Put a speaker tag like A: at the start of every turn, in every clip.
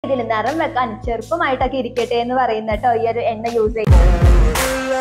A: രീതിയിൽ നിറം വെക്കാൻ ചെറുപ്പമായിട്ടൊക്കെ ഇരിക്കട്ടെ എന്ന് പറയുന്ന കേട്ടോ ഈ ഒരു എണ്ണ യൂസ് ചെയ്യും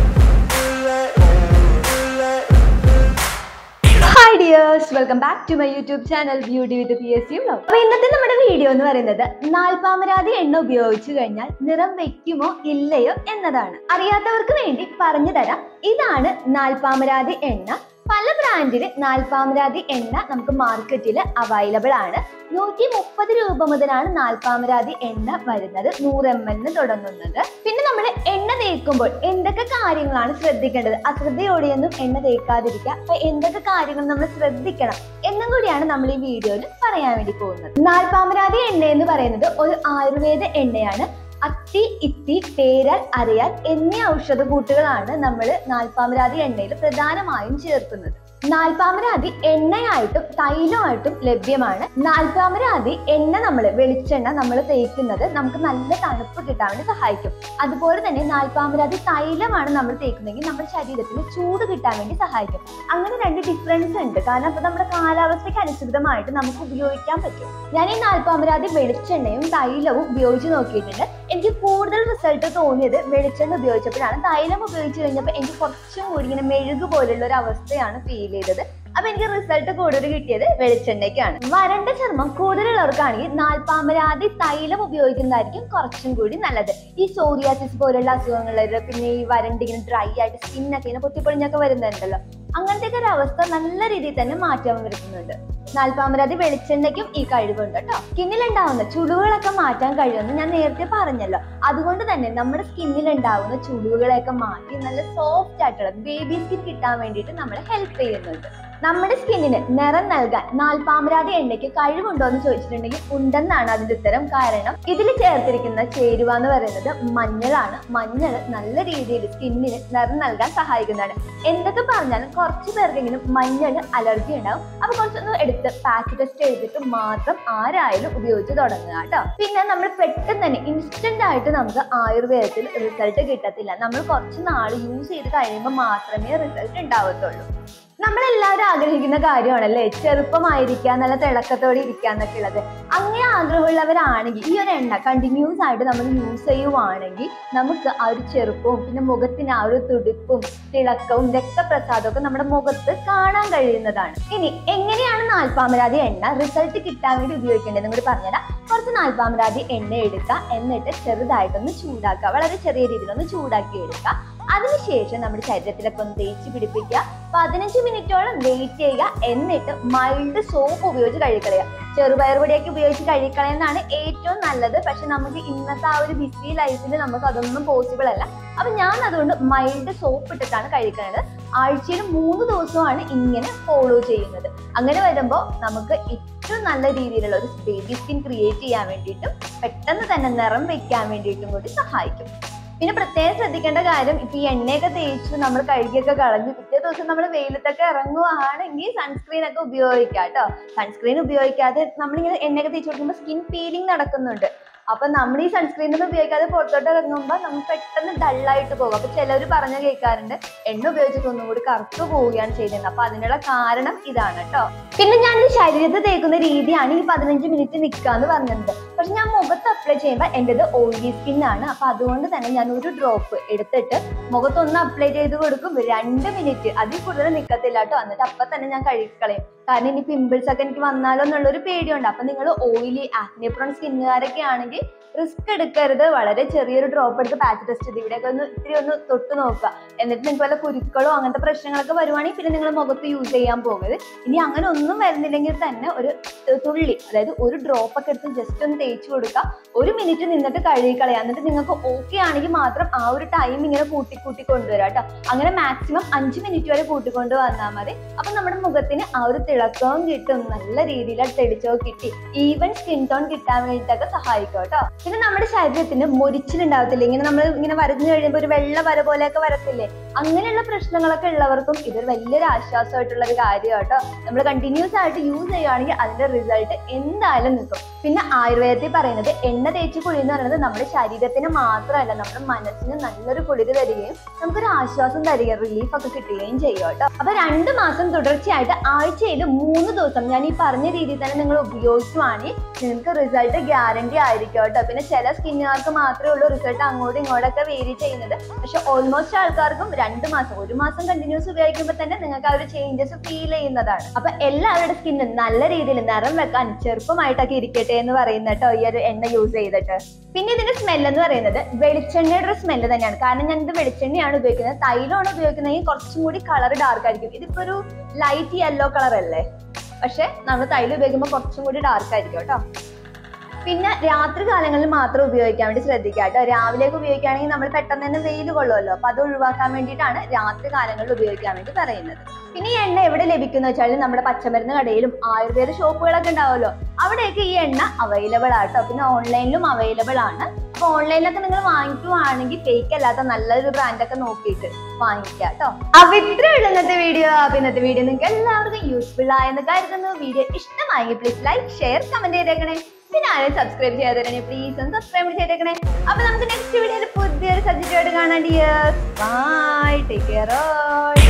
A: hi dears welcome back to my YouTube channel beauty with P S U അപ്പൊ ഇന്നത്തെ നമ്മുടെ വീഡിയോ എന്ന് പറയുന്നത് നാൽപ്പാമരാതി എണ്ണ ഉപയോഗിച്ചു കഴിഞ്ഞാൽ നിറം വെക്കുമോ ഇല്ലയോ എന്നതാണ് അറിയാത്തവർക്ക് വേണ്ടി പറഞ്ഞു തരാം ഇതാണ് നാൽപ്പാമരാതി എണ്ണ പല ബ്രാൻഡില് നാൽപ്പാമരാതി എണ്ണ നമുക്ക് മാർക്കറ്റിൽ അവൈലബിൾ ആണ് നൂറ്റി മുപ്പത് രൂപ മുതലാണ് നാൽപ്പാമരാതി എണ്ണ വരുന്നത് നൂറ് എം എൽ തുടങ്ങുന്നത് പിന്നെ നമ്മൾ എണ്ണ തേക്കുമ്പോൾ എന്തൊക്കെ കാര്യങ്ങളാണ് ശ്രദ്ധിക്കേണ്ടത് അശ്രദ്ധയോടെയൊന്നും എണ്ണ തേക്കാതിരിക്കുക അപ്പൊ എന്തൊക്കെ കാര്യങ്ങൾ നമ്മൾ ശ്രദ്ധിക്കണം എന്നും കൂടിയാണ് നമ്മൾ ഈ വീഡിയോയിൽ പറയാൻ വേണ്ടി പോകുന്നത് നാൽപ്പാമരാതി എണ്ണ എന്ന് പറയുന്നത് ഒരു ആയുർവേദ എണ്ണയാണ് അത്തി ഇത്തി പേരൽ അരയാൽ എന്നീ ഔഷധ കൂട്ടുകളാണ് നമ്മൾ നാൽപ്പാമരാതി എണ്ണയിൽ പ്രധാനമായും ചേർക്കുന്നത് നാൽപ്പാമരാതി എണ്ണയായിട്ടും തൈലമായിട്ടും ലഭ്യമാണ് നാൽപ്പാമരാതി എണ്ണ നമ്മൾ വെളിച്ചെണ്ണ നമ്മൾ തേക്കുന്നത് നമുക്ക് നല്ല തണുപ്പ് കിട്ടാൻ വേണ്ടി സഹായിക്കും അതുപോലെ തന്നെ നാൽപ്പാമരാതി തൈലമാണ് നമ്മൾ തേക്കുന്നതെങ്കിൽ നമ്മുടെ ശരീരത്തിന് ചൂട് കിട്ടാൻ വേണ്ടി സഹായിക്കും അങ്ങനെ രണ്ട് ഡിഫറൻസ് ഉണ്ട് കാരണം അപ്പൊ നമ്മുടെ കാലാവസ്ഥയ്ക്ക് അനുസൃതമായിട്ട് നമുക്ക് ഉപയോഗിക്കാൻ പറ്റും ഞാൻ ഈ നാൽപ്പാമരാതി വെളിച്ചെണ്ണയും തൈലവും ഉപയോഗിച്ച് നോക്കിയിട്ടുണ്ട് എനിക്ക് കൂടുതൽ റിസൾട്ട് തോന്നിയത് വെളിച്ചെണ്ണ ഉപയോഗിച്ചപ്പോഴാണ് തൈലം ഉപയോഗിച്ച് കഴിഞ്ഞപ്പോൾ എനിക്ക് കുറച്ചും കൂടി ഇങ്ങനെ മെഴുക് പോലുള്ള ഒരു അവസ്ഥയാണ് ഫീൽ ചെയ്തത് അപ്പൊ എനിക്ക് റിസൾട്ട് കൂടുതൽ കിട്ടിയത് വെളിച്ചെണ്ണയ്ക്കാണ് വരണ്ട ചർമ്മം കൂടുതലുള്ളവർക്കാണെങ്കിൽ നാൽപ്പാമരാതി തൈലം ഉപയോഗിക്കുന്നതായിരിക്കും കുറച്ചും കൂടി നല്ലത് ഈ സോറിയാസിസ് പോലുള്ള അസുഖങ്ങളിൽ പിന്നെ ഈ വരണ്ട് ഇങ്ങനെ ഡ്രൈ ആയിട്ട് സ്കിന്നൊക്കെ ഇങ്ങനെ പൊട്ടിപ്പൊളിഞ്ഞൊക്കെ വരുന്നുണ്ടല്ലോ അങ്ങനത്തെ ഒക്കെ ഒരു അവസ്ഥ നല്ല രീതിയിൽ തന്നെ മാറ്റം വരുത്തുന്നുണ്ട് നാൽപ്പാമരാതി വെളിച്ചെണ്ണയ്ക്കും ഈ കഴിവുണ്ട് കേട്ടോ സ്കിന്നിൽ ഉണ്ടാവുന്ന ചുളിവുകളൊക്കെ മാറ്റാൻ കഴിയുമെന്ന് ഞാൻ നേരത്തെ പറഞ്ഞല്ലോ അതുകൊണ്ട് തന്നെ നമ്മുടെ സ്കിന്നിൽ ഉണ്ടാവുന്ന ചുളിവുകളെയൊക്കെ മാറ്റി നല്ല സോഫ്റ്റ് ആയിട്ടുള്ള ബേബി സ്കിൻ കിട്ടാൻ വേണ്ടിയിട്ട് നമ്മളെ ഹെൽപ്പ് ചെയ്യുന്നുണ്ട് നമ്മുടെ സ്കിന്നിന് നിറം നൽകാൻ നാൽപ്പാമരാതി എണ്ണയ്ക്ക് കഴിവുണ്ടോ എന്ന് ചോദിച്ചിട്ടുണ്ടെങ്കിൽ ഉണ്ടെന്നാണ് അതിന്റെ ഉത്തരം കാരണം ഇതിൽ ചേർത്തിരിക്കുന്ന ചേരുവ എന്ന് പറയുന്നത് മഞ്ഞളാണ് മഞ്ഞൾ നല്ല രീതിയിൽ സ്കിന്നിന് നിറം നൽകാൻ സഹായിക്കുന്നതാണ് എന്തൊക്കെ പറഞ്ഞാലും കുറച്ച് പേർക്കെങ്കിലും മഞ്ഞൾ അലർജി ഉണ്ടാവും അപ്പൊ കുറച്ചൊന്ന് എടുത്ത് പാക്ക് ടെസ്റ്റ് ചെയ്തിട്ട് മാത്രം ആരായാലും ഉപയോഗിച്ച് തുടങ്ങുക കേട്ടോ പിന്നെ നമ്മൾ പെട്ടെന്ന് തന്നെ ഇൻസ്റ്റന്റ് ആയിട്ട് നമുക്ക് ആയുർവേദത്തിൽ റിസൾട്ട് കിട്ടത്തില്ല നമ്മൾ കുറച്ച് നാൾ യൂസ് ചെയ്ത് കഴിയുമ്പോൾ മാത്രമേ റിസൾട്ട് ഉണ്ടാവത്തുള്ളൂ നമ്മളെല്ലാവരും ആഗ്രഹിക്കുന്ന കാര്യമാണല്ലേ ചെറുപ്പമായിരിക്കുക നല്ല തിളക്കത്തോടെ ഇരിക്കുക എന്നൊക്കെ ഉള്ളത് അങ്ങനെ ആഗ്രഹമുള്ളവരാണെങ്കിൽ ഈ ഒരു എണ്ണ കണ്ടിന്യൂസ് ആയിട്ട് നമ്മൾ യൂസ് ചെയ്യുവാണെങ്കിൽ നമുക്ക് ആ ഒരു ചെറുപ്പവും പിന്നെ മുഖത്തിന് ആ ഒരു തുടിപ്പും തിളക്കവും രക്തപ്രസാദവും ഒക്കെ നമ്മുടെ മുഖത്ത് കാണാൻ കഴിയുന്നതാണ് ഇനി എങ്ങനെയാണ് നാൽപ്പാമരാതി എണ്ണ റിസൾട്ട് കിട്ടാൻ വേണ്ടി ഉപയോഗിക്കേണ്ടതെന്ന് കൂടി പറഞ്ഞുതരാം കുറച്ച് നാൽപ്പാമരാതി എണ്ണ എടുക്കുക എന്നിട്ട് ചെറുതായിട്ടൊന്ന് ചൂടാക്കുക വളരെ ചെറിയ രീതിയിൽ ഒന്ന് ചൂടാക്കി എടുക്കുക അതിനുശേഷം നമ്മുടെ ശരീരത്തിലൊക്കെ ഒന്ന് തേച്ച് പിടിപ്പിക്കുക പതിനഞ്ച് മിനിറ്റോളം വെയിറ്റ് ചെയ്യുക എന്നിട്ട് മൈൽഡ് സോപ്പ് ഉപയോഗിച്ച് കഴുകളയുക ചെറുപയർ പൊടിയൊക്കെ ഉപയോഗിച്ച് കഴിക്കളയെന്നാണ് ഏറ്റവും നല്ലത് പക്ഷെ നമുക്ക് ഇന്നത്തെ ആ ഒരു ബിസി ലൈഫിൽ നമുക്ക് അതൊന്നും പോസിബിൾ അല്ല അപ്പൊ ഞാൻ അതുകൊണ്ട് മൈൽഡ് സോപ്പ് ഇട്ടിട്ടാണ് കഴിക്കുന്നത് ആഴ്ചയിൽ മൂന്ന് ദിവസമാണ് ഇങ്ങനെ ഫോളോ ചെയ്യുന്നത് അങ്ങനെ വരുമ്പോൾ നമുക്ക് ഏറ്റവും നല്ല രീതിയിലുള്ള ഒരു ബേബി സ്കിൻ ക്രിയേറ്റ് ചെയ്യാൻ വേണ്ടിയിട്ടും പെട്ടെന്ന് തന്നെ നിറം വെക്കാൻ വേണ്ടിയിട്ടും കൂടി സഹായിക്കും പിന്നെ പ്രത്യേകം ശ്രദ്ധിക്കേണ്ട കാര്യം ഇപ്പൊ ഈ എണ്ണയൊക്കെ തേച്ചു നമ്മൾ കഴുകിയൊക്കെ കളഞ്ഞു പിറ്റേ ദിവസം നമ്മൾ വെയിലത്തൊക്കെ ഇറങ്ങുവാണെങ്കിൽ സൺസ്ക്രീൻ ഒക്കെ ഉപയോഗിക്കാം കേട്ടോ സൺസ്ക്രീൻ ഉപയോഗിക്കാതെ നമ്മളിങ്ങനെ എണ്ണയൊക്കെ തേച്ച് കൊടുക്കുമ്പോൾ സ്കിൻ പീലിംഗ് നടക്കുന്നുണ്ട് അപ്പൊ നമ്മൾ ഈ സൺസ്ക്രീൻ ഒന്നും ഉപയോഗിക്കാതെ പുറത്തോട്ട് ഇറങ്ങുമ്പോൾ നമുക്ക് പെട്ടെന്ന് ഡള്ളായിട്ട് പോകും അപ്പൊ ചിലർ പറഞ്ഞു കേൾക്കാറുണ്ട് എണ്ണ ഉപയോഗിച്ചിട്ട് ഒന്നും കൂടി കറുത്തു പോവുകയാണ് ചെയ്യുന്നത് അപ്പൊ അതിനുള്ള കാരണം ഇതാണ് കേട്ടോ പിന്നെ ഞാൻ ഈ ശരീരത്തിൽ തേക്കുന്ന രീതിയാണ് ഈ പതിനഞ്ച് മിനിറ്റ് നിൽക്കാന്ന് പറഞ്ഞിട്ടുണ്ട് പക്ഷെ ഞാൻ മുഖത്ത് അപ്ലൈ ചെയ്യുമ്പോൾ എൻ്റെത് ഓയിലി സ്കിൻ ആണ് അപ്പൊ അതുകൊണ്ട് തന്നെ ഞാൻ ഒരു ഡ്രോപ്പ് എടുത്തിട്ട് മുഖത്തൊന്ന് അപ്ലൈ ചെയ്ത് കൊടുക്കും രണ്ട് മിനിറ്റ് അതിൽ കൂടുതൽ നിൽക്കത്തില്ല കേട്ടോ എന്നിട്ട് അപ്പൊ തന്നെ ഞാൻ കഴുകിക്കളയും കാരണം ഇനി പിമ്പിൾസ് ഒക്കെ എനിക്ക് വന്നാലോ എന്നുള്ളൊരു പേടിയുണ്ട് അപ്പൊ നിങ്ങൾ ഓയിലി ആക്നെപ്രോൺ സ്കിന്നുകാരൊക്കെ ആണെങ്കിൽ റിസ്ക് എടുക്കരുത് വളരെ ചെറിയൊരു ഡ്രോപ്പ് എടുത്ത് പാച്ച് ടെസ്റ്റ് ചെയ്ത് ഇവിടെയൊക്കെ ഒന്ന് ഇത്തിരി ഒന്ന് തൊട്ട് നോക്കുക എന്നിട്ട് നിങ്ങൾക്ക് വല്ല കുരുക്കളോ അങ്ങനത്തെ പ്രശ്നങ്ങളൊക്കെ വരുവാണെങ്കിൽ പിന്നെ നിങ്ങൾ മുഖത്ത് യൂസ് ചെയ്യാൻ പോകരുത് ഇനി അങ്ങനെ ഒന്നും വരുന്നില്ലെങ്കിൽ തന്നെ ഒരു തുള്ളി അതായത് ഒരു ഡ്രോപ്പ് ഒക്കെ എടുത്ത് ജസ്റ്റ് ഒന്ന് തേച്ച് കൊടുക്കുക ഒരു മിനിറ്റ് നിന്നിട്ട് കഴുകി കളയാം എന്നിട്ട് നിങ്ങൾക്ക് ഓക്കെ ആണെങ്കിൽ മാത്രം ആ ഒരു ടൈം ഇങ്ങനെ കൂട്ടി കൂട്ടി കൊണ്ടുവരാം കേട്ടോ അങ്ങനെ മാക്സിമം അഞ്ച് മിനിറ്റ് വരെ കൂട്ടിക്കൊണ്ട് വന്നാൽ മതി അപ്പൊ നമ്മുടെ മുഖത്തിന് ആ ഒരു തിളക്കവും കിട്ടും നല്ല രീതിയിൽ തെളിച്ചവും കിട്ടി ഈവൻ സ്കിൻ ടോൺ കിട്ടാൻ വേണ്ടിയിട്ടൊക്കെ സഹായിക്കും കേട്ടോ പിന്നെ നമ്മുടെ ശരീരത്തിന് മൊരിച്ചിലുണ്ടാവത്തില്ല ഇങ്ങനെ നമ്മൾ ഇങ്ങനെ വരഞ്ഞു കഴിയുമ്പോൾ ഒരു വെള്ള വര പോലെയൊക്കെ വരത്തില്ലേ അങ്ങനെയുള്ള പ്രശ്നങ്ങളൊക്കെ ഉള്ളവർക്കും ഇതൊരു വലിയൊരു ആശ്വാസമായിട്ടുള്ള ഒരു കാര്യം കേട്ടോ നമ്മൾ കണ്ടിന്യൂസ് ആയിട്ട് യൂസ് ചെയ്യുകയാണെങ്കിൽ അതിന്റെ റിസൾട്ട് എന്തായാലും നിൽക്കും പിന്നെ ആയുർവേദത്തിൽ പറയുന്നത് എണ്ണ തേച്ച് കുളി എന്ന് പറയുന്നത് നമ്മുടെ ശരീരത്തിന് മാത്രമല്ല നമ്മുടെ മനസ്സിന് നല്ലൊരു കുളിര് തരികയും നമുക്കൊരു ആശ്വാസം തരികയും റിലീഫ് ഒക്കെ കിട്ടുകയും ചെയ്യും കേട്ടോ അപ്പൊ രണ്ട് മാസം തുടർച്ചയായിട്ട് ആഴ്ചയിൽ മൂന്ന് ദിവസം ഞാൻ ഈ പറഞ്ഞ രീതിയിൽ തന്നെ നിങ്ങൾ ഉപയോഗിക്കുവാണെങ്കിൽ നിങ്ങൾക്ക് റിസൾട്ട് ഗ്യാരണ്ടി ആയിരിക്കും ആയിരിക്കും കേട്ടോ പിന്നെ ചില സ്കിന്നുകാർക്ക് മാത്രമേ ഉള്ളൂ റിസൾട്ട് അങ്ങോട്ടും ഇങ്ങോട്ടൊക്കെ വേരി ചെയ്യുന്നത് പക്ഷെ ഓൾമോസ്റ്റ് ആൾക്കാർക്കും രണ്ട് മാസം ഒരു മാസം കണ്ടിന്യൂസ് ഉപയോഗിക്കുമ്പോൾ തന്നെ നിങ്ങൾക്ക് ആ ഒരു ചേഞ്ചസ് ഫീൽ ചെയ്യുന്നതാണ് അപ്പൊ എല്ലാവരുടെ സ്കിന്നും നല്ല രീതിയിൽ നിറം വെക്കാൻ ചെറുപ്പമായിട്ടൊക്കെ ഇരിക്കട്ടെ എന്ന് പറയുന്ന കേട്ടോ ഈ ഒരു എണ്ണ യൂസ് ചെയ്തിട്ട് പിന്നെ ഇതിന്റെ സ്മെൽ എന്ന് പറയുന്നത് വെളിച്ചെണ്ണയുടെ ഒരു സ്മെല്ല് തന്നെയാണ് കാരണം ഞാൻ ഇത് വെളിച്ചെണ്ണയാണ് ഉപയോഗിക്കുന്നത് തൈലമാണ് ഉപയോഗിക്കുന്നതെങ്കിൽ കുറച്ചും കൂടി കളർ ഡാർക്ക് ആയിരിക്കും ഇതിപ്പോ ഒരു ലൈറ്റ് യെല്ലോ കളർ അല്ലേ പക്ഷെ നമ്മൾ തൈലം ഉപയോഗിക്കുമ്പോൾ കുറച്ചും കൂടി ഡാർക്ക് ആയിരിക്കും കേട്ടോ പിന്നെ രാത്രി കാലങ്ങളിൽ മാത്രം ഉപയോഗിക്കാൻ വേണ്ടി ശ്രദ്ധിക്കുക കേട്ടോ രാവിലെയൊക്കെ ഉപയോഗിക്കുകയാണെങ്കിൽ നമ്മൾ പെട്ടെന്ന് തന്നെ വെയിൽ കൊള്ളുമല്ലോ അപ്പൊ അത് ഒഴിവാക്കാൻ വേണ്ടിയിട്ടാണ് രാത്രി കാലങ്ങളിൽ ഉപയോഗിക്കാൻ വേണ്ടി പറയുന്നത് പിന്നെ ഈ എണ്ണ എവിടെ ലഭിക്കുന്ന വെച്ചാൽ നമ്മുടെ പച്ചമരുന്ന് കടയിലും ആയുർവേദ ഷോപ്പുകളൊക്കെ ഉണ്ടാവുമല്ലോ അവിടെയൊക്കെ ഈ എണ്ണ അവൈലബിൾ ആട്ടോ പിന്നെ ഓൺലൈനിലും അവൈലബിൾ ആണ് അപ്പൊ ഓൺലൈനിലൊക്കെ നിങ്ങൾ വാങ്ങിക്കുവാണെങ്കിൽ ഫേക്ക് അല്ലാത്ത നല്ലൊരു ബ്രാൻഡൊക്കെ നോക്കിയിട്ട് വാങ്ങിക്കുക കേട്ടോ അപ്പൊ ഇത്രയുള്ള ഇന്നത്തെ വീഡിയോ അപ്പൊ ഇന്നത്തെ വീഡിയോ നിങ്ങൾക്ക് എല്ലാവർക്കും യൂസ്ഫുൾ ആയെന്ന് കരുതുന്നു വീഡിയോ ഇഷ്ടമായെങ്കിൽ പ്ലീസ് ലൈക്ക് ഷെയർ കമന്റ് ചെയ്തേക്കണേ പിന്നെ ആരും സബ്സ്ക്രൈബ് ചെയ്യാതെ പ്ലീസ് ഒന്ന് സബ്സ്ക്രൈബ് ചെയ്തേക്കണേ അപ്പൊ നമുക്ക് നെക്സ്റ്റ് വീഡിയോയിൽ പുതിയൊരു സബ്ജക്റ്റ് ആയിട്ട് കാണാൻ ഡിയേഴ്സ് ബൈ ടേക്ക് കെയർ